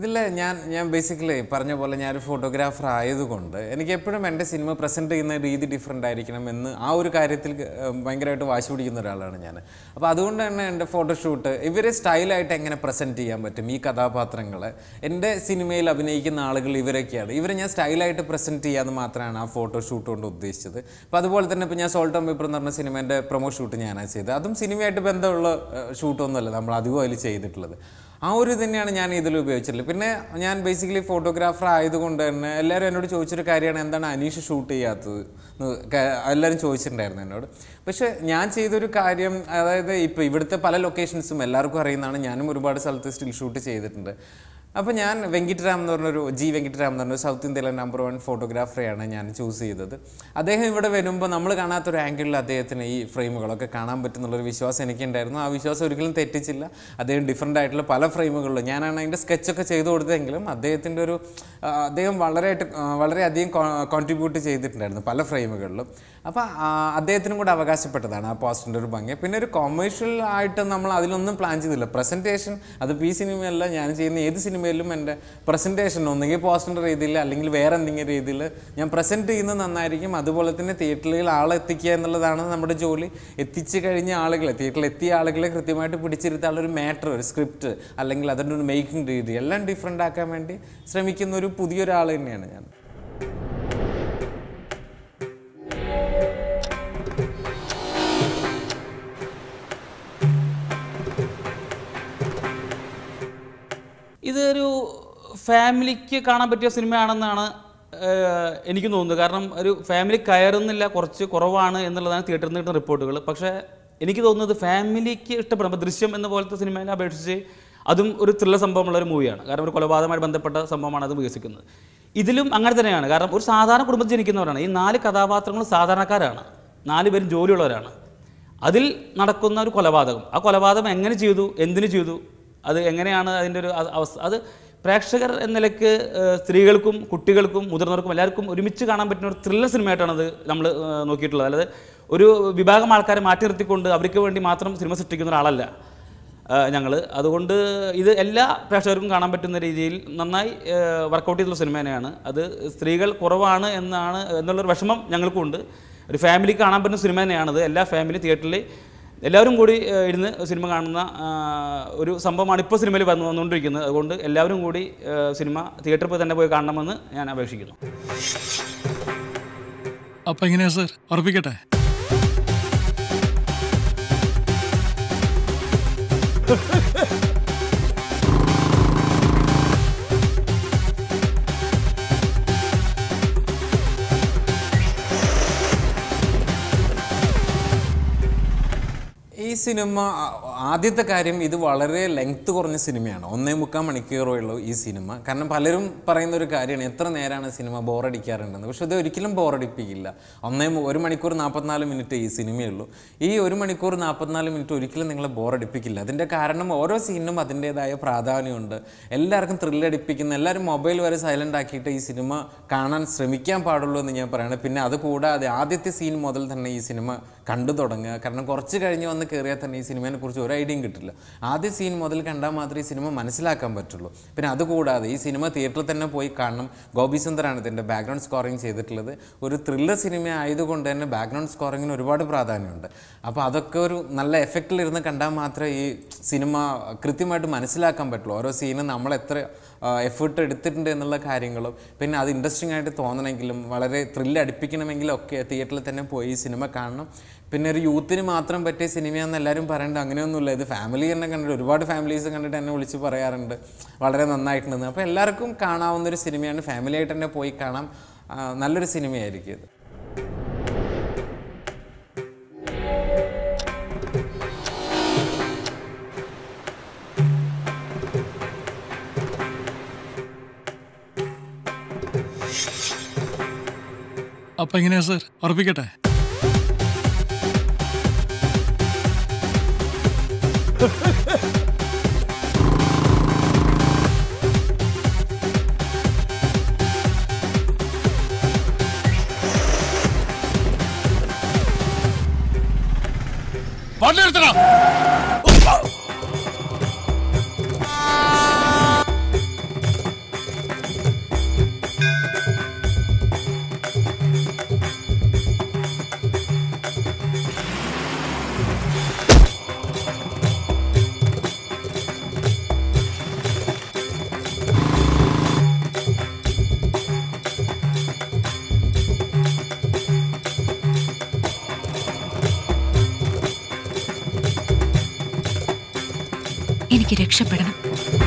ഇതിൽ ഞാൻ ഞാൻ ബേസിക്കലി പറഞ്ഞ പോലെ ഞാനൊരു ഫോട്ടോഗ്രാഫർ ആയതുകൊണ്ട് എനിക്ക് എപ്പോഴും എൻ്റെ സിനിമ പ്രസൻറ്റ് ചെയ്യുന്ന രീതി ഡിഫറെൻ്റ് ആയിരിക്കണം എന്ന് ആ ഒരു കാര്യത്തിൽ ഏഹ്, ഭയങ്കരമായിട്ട് വാശി പിടിക്കുന്ന ഒരാളാണ് ഞാൻ അപ്പോൾ അതുകൊണ്ട് തന്നെ എൻ്റെ ഫോട്ടോഷൂട്ട് ഇവരെ സ്റ്റൈലായിട്ട് എങ്ങനെ പ്രസൻറ്റ് ചെയ്യാൻ പറ്റും ഈ കഥാപാത്രങ്ങളെ എൻ്റെ സിനിമയിൽ അഭിനയിക്കുന്ന ആളുകൾ ഇവരൊക്കെയാണ് ഇവരെ ഞാൻ സ്റ്റൈലായിട്ട് പ്രസൻറ്റ് ചെയ്യാമെന്ന് മാത്രമാണ് ആ ഫോട്ടോഷൂട്ട് കൊണ്ട് ഉദ്ദേശിച്ചത് അപ്പോൾ അതുപോലെ തന്നെ ഇപ്പോൾ ഞാൻ സോൾട്ട് ഓൺ പേപ്പർ എന്ന് പറഞ്ഞ സിനിമേൻ്റെ പ്രൊമോ ഷൂട്ട് ഞാനാണ് ചെയ്തത് അതും സിനിമയായിട്ട് ബന്ധമുള്ള ഷൂട്ടൊന്നുമല്ല നമ്മൾ അധികം അതിൽ ചെയ്തിട്ടുള്ളത് ആ ഒരു തന്നെയാണ് ഞാൻ ഇതിൽ ഉപയോഗിച്ചിട്ടുള്ളത് പിന്നെ ഞാൻ ബേസിക്കലി ഫോട്ടോഗ്രാഫർ ആയതുകൊണ്ട് തന്നെ എല്ലാവരും എന്നോട് ചോദിച്ചൊരു കാര്യമാണ് എന്താണ് അനീഷ് ഷൂട്ട് ചെയ്യാത്തത് എന്ന് ക- എല്ലാവരും ചോദിച്ചിട്ടുണ്ടായിരുന്നു എന്നോട് പക്ഷേ ഞാൻ ചെയ്തൊരു കാര്യം അതായത് ഇപ്പോൾ ഇവിടുത്തെ പല ലൊക്കേഷൻസും എല്ലാവർക്കും അറിയുന്നതാണ് ഞാനും ഒരുപാട് സ്ഥലത്ത് സ്റ്റിൽ ഷൂട്ട് ചെയ്തിട്ടുണ്ട് അപ്പോൾ ഞാൻ വെങ്കിട്ടരാം എന്ന് പറഞ്ഞൊരു ജി വെങ്കിട്ടരാം എന്ന് പറഞ്ഞൊരു സൗത്ത് ഇന്ത്യയിലെ നമ്പർ വൺ ഫോട്ടോഗ്രാഫറെയാണ് ഞാൻ ചൂസ് ചെയ്തത് അദ്ദേഹം ഇവിടെ വരുമ്പോൾ നമ്മൾ കാണാത്തൊരു ആംഗിളിൽ അദ്ദേഹത്തിന് ഈ ഫ്രെയിമുകളൊക്കെ കാണാൻ പറ്റുന്നുള്ളൊരു വിശ്വാസം എനിക്കുണ്ടായിരുന്നു ആ വിശ്വാസം ഒരിക്കലും തെറ്റിച്ചില്ല അദ്ദേഹം ഡിഫറെൻ്റ് ആയിട്ടുള്ള പല ഫ്രെയിമുകളിലും ഞാനാണ് അതിൻ്റെ സ്കെച്ചൊക്കെ ചെയ്തു കൊടുത്തതെങ്കിലും അദ്ദേഹത്തിൻ്റെ ഒരു ആ, അദ്ദേഹം വളരെ വളരെയധികം കോൺട്രിബ്യൂട്ട് ചെയ്തിട്ടുണ്ടായിരുന്നു പല ഫ്രെയിമുകളിലും അപ്പോൾ അദ്ദേഹത്തിനും കൂടെ അവകാശപ്പെട്ടതാണ് ആ പോസ്റ്ററിൻ്റെ ഒരു ഭംഗി പിന്നെ ഒരു കൊമേഴ്ഷ്യൽ ആയിട്ട് നമ്മൾ അതിലൊന്നും പ്ലാൻ ചെയ്തില്ല പ്രസൻറ്റേഷൻ അത് പി സിനിമയല്ല ഞാൻ ചെയ്യുന്ന ഏത് സിനിമയിലും എൻ്റെ പ്രസൻറ്റേഷൻ ഒന്നുകിൽ പോസ്റ്ററിൻ്റെ രീതിയിൽ അല്ലെങ്കിൽ വേറെ എന്തെങ്കിലും രീതിയിൽ ഞാൻ പ്രസൻറ്റ് ചെയ്യുന്നത് നന്നായിരിക്കും അതുപോലെ തന്നെ തിയേറ്ററിൽ ആളെ എത്തിക്കുക എന്നുള്ളതാണ് നമ്മുടെ ജോലി എത്തിച്ചു കഴിഞ്ഞ ആളുകളെ തിയേറ്ററിൽ എത്തിയ ആളുകളെ കൃത്യമായിട്ട് പിടിച്ചിരുത്താനുള്ള ഒരു മാറ്റർ ഒരു സ്ക്രിപ്റ്റ് അല്ലെങ്കിൽ അതിൻ്റെ ഒരു മേക്കിംഗ് രീതി എല്ലാം ഡിഫറെൻ്റ് ആക്കാൻ വേണ്ടി ശ്രമിക്കുന്ന ഒരു പുതിയൊരാൾ തന്നെയാണ് ഞാൻ ഇതൊരു ഫാമിലിക്ക് കാണാൻ പറ്റിയ സിനിമയാണെന്നാണ് ഏഹ്, എനിക്ക് തോന്നുന്നത് കാരണം ഒരു ഫാമിലി കയറുന്നില്ല കുറച്ച് കുറവാണ് എന്നുള്ളതാണ് തിയേറ്ററിൽ നിന്ന് കിട്ടുന്ന റിപ്പോർട്ടുകൾ പക്ഷേ എനിക്ക് തോന്നുന്നത് ഫാമിലിക്ക് ഇഷ്ടപ്പെടും അപ്പോൾ ദൃശ്യം എന്ന പോലത്തെ സിനിമയെ അപേക്ഷിച്ച് അതും ഒരു ത്രില്ല സംഭവമുള്ള ഒരു മൂവിയാണ് കാരണം ഒരു കൊലപാതകമായിട്ട് ബന്ധപ്പെട്ട സംഭവമാണ് അത് വികസിക്കുന്നത് ഇതിലും അങ്ങനെ തന്നെയാണ് കാരണം ഒരു സാധാരണ കുടുംബത്തിൽ ജനിക്കുന്നവരാണ് ഈ നാല് കഥാപാത്രങ്ങളും സാധാരണക്കാരാണ് നാല് പേരും ജോലിയുള്ളവരാണ് അതിൽ നടക്കുന്ന ഒരു കൊലപാതകം ആ കൊലപാതകം എങ്ങനെ ചെയ്തു എന്തിനു ചെയ്തു അത് എങ്ങനെയാണ് അതിൻ്റെ ഒരു അ- അവസ്ഥ അത് പ്രേക്ഷകർ എന്ന നിലയ്ക്ക് ഏഹ്, സ്ത്രീകൾക്കും കുട്ടികൾക്കും മുതിർന്നവർക്കും എല്ലാവർക്കും ഒരുമിച്ച് കാണാൻ പറ്റുന്ന ഒരു ത്രില്ലർ സിനിമയായിട്ടാണ് അത് നമ്മൾ ഏഹ്, നോക്കിയിട്ടുള്ളത് അല്ലാതെ ഒരു വിഭാഗം ആൾക്കാരെ മാറ്റി നിർത്തിക്കൊണ്ട് അവർക്ക് വേണ്ടി മാത്രം സിനിമ സൃഷ്ടിക്കുന്ന ഒരാളല്ല ഞങ്ങൾ അതുകൊണ്ട് ഇത് എല്ലാ പ്രേക്ഷകർക്കും കാണാൻ പറ്റുന്ന രീതിയിൽ നന്നായി വർക്കൗട്ട് ചെയ്തിട്ടുള്ള സിനിമ തന്നെയാണ് അത് സ്ത്രീകൾ കുറവാണ് എന്നാണ് എന്നുള്ളൊരു വിഷമം ഞങ്ങൾക്കുണ്ട് ഒരു ഫാമിലിക്ക് കാണാൻ പറ്റുന്ന സിനിമ തന്നെയാണത് എല്ലാ ഫാമിലി തിയേറ്ററിൽ എല്ലാവരും കൂടി ഏഹ്, ഇരുന്ന് സിനിമ കാണുന്ന ആ, ഒരു സംഭവമാണ് ഇപ്പോൾ സിനിമയിൽ വന്നു വന്നുകൊണ്ടിരിക്കുന്നത് അതുകൊണ്ട് എല്ലാവരും കൂടി ഏഹ്, സിനിമ തിയേറ്ററിൽ പോയി തന്നെ പോയി കാണണമെന്ന് ഞാൻ അപേക്ഷിക്കുന്നു അപ്പൊ എങ്ങനെയാ സർ ഉറപ്പിക്കട്ടെ ഈ സിനിമ ആ- ആദ്യത്തെ കാര്യം ഇത് വളരെ ലെങ്ത് കുറഞ്ഞ സിനിമയാണ് ഒന്നേ മുക്കാൽ മണിക്കൂറേ ഉള്ളൂ ഈ സിനിമ കാരണം പലരും പറയുന്ന ഒരു കാര്യമാണ് എത്ര നേരമാണ് സിനിമ ബോറടിക്കാറുണ്ടെന്ന് പക്ഷെ ഇത് ഒരിക്കലും ബോറടിപ്പിക്കില്ല ഒന്നേ മു- ഒരു മണിക്കൂർ നാൽപ്പത്തിനാല് മിനിറ്റ് ഈ സിനിമയുള്ളൂ ഈ ഒരു മണിക്കൂർ നാൽപ്പത്തിനാല് മിനിറ്റ് ഒരിക്കലും നിങ്ങളെ ബോറടിപ്പിക്കില്ല അതിൻ്റെ കാരണം ഓരോ സീനും അതിൻ്റേതായ പ്രാധാന്യമുണ്ട് എല്ലാവർക്കും ത്രില്ലടിപ്പിക്കുന്ന എല്ലാവരും മൊബൈൽ വരെ സൈലൻ്റ് ആക്കിയിട്ട് ഈ സിനിമ കാണാൻ ശ്രമിക്കാൻ പാടുള്ളൂ എന്ന് ഞാൻ പറയണം പിന്നെ അത് കൂടാതെ ആദ്യത്തെ സീൻ മുതൽ തന്നെ ഈ സിനിമ കണ്ടു തുടങ്ങുക കാരണം കുറച്ച് കഴിഞ്ഞ് വന്ന് കയറിയാൽ തന്നെ ഈ സിനിമയെ കുറിച്ച് ഒരു ഐഡിയയും കിട്ടില്ല ആദ്യ സീൻ മുതൽ കണ്ടാൽ മാത്രമേ ഈ സിനിമ മനസ്സിലാക്കാൻ പറ്റുള്ളൂ പിന്നെ അതുകൂടാതെ ഈ സിനിമ തിയേറ്ററിൽ തന്നെ പോയി കാണണം ഗോപി സുന്ദറാണ് ഇതിൻ്റെ ബാക്ക്ഗ്രൗണ്ട് സ്കോറിങ് ചെയ്തിട്ടുള്ളത് ഒരു ത്രില്ലർ സിനിമ ആയതുകൊണ്ട് തന്നെ ബാക്ക്ഗ്രൗണ്ട് സ്കോറിങ്ങിന് ഒരുപാട് പ്രാധാന്യമുണ്ട് അപ്പോൾ അതൊക്കെ ഒരു നല്ല എഫക്റ്റിലിരുന്ന് കണ്ടാൽ മാത്രമേ ഈ സിനിമ കൃത്യമായിട്ട് മനസ്സിലാക്കാൻ പറ്റുള്ളൂ ഓരോ സീനും നമ്മൾ എത്ര എഫേർട്ട് എടുത്തിട്ടുണ്ട് എന്നുള്ള കാര്യങ്ങളും പിന്നെ അത് ഇൻട്രസ്റ്റിംഗ് ആയിട്ട് തോന്നണമെങ്കിലും വളരെ ത്രില്ല് അടുപ്പിക്കണമെങ്കിലും ഒക്കെ തിയേറ്ററിൽ തന്നെ പോയി ഈ സിനിമ കാണണം പിന്നെ ഒരു യൂത്തിന് മാത്രം പറ്റിയ സിനിമയാണെന്ന് എല്ലാവരും പറയുന്നുണ്ട് അങ്ങനെയൊന്നുമില്ല ഇത് ഫാമിലി തന്നെ കണ്ടിട്ട് ഒരുപാട് ഫാമിലീസ് കണ്ടിട്ട് എന്നെ വിളിച്ച് പറയാറുണ്ട് വളരെ നന്നായിട്ടുണ്ടെന്ന് അപ്പോൾ എല്ലാവർക്കും കാണാവുന്ന ഒരു സിനിമയാണ് ഫാമിലി ആയിട്ട് തന്നെ പോയി കാണാം ആ, നല്ലൊരു സിനിമയായിരിക്കും ഇത് അപ്പൊ എങ്ങനെയാ സർ ഉറപ്പിക്കട്ടെ വണ്ടി എടുത്തടാ എനിക്ക് രക്ഷപ്പെടണം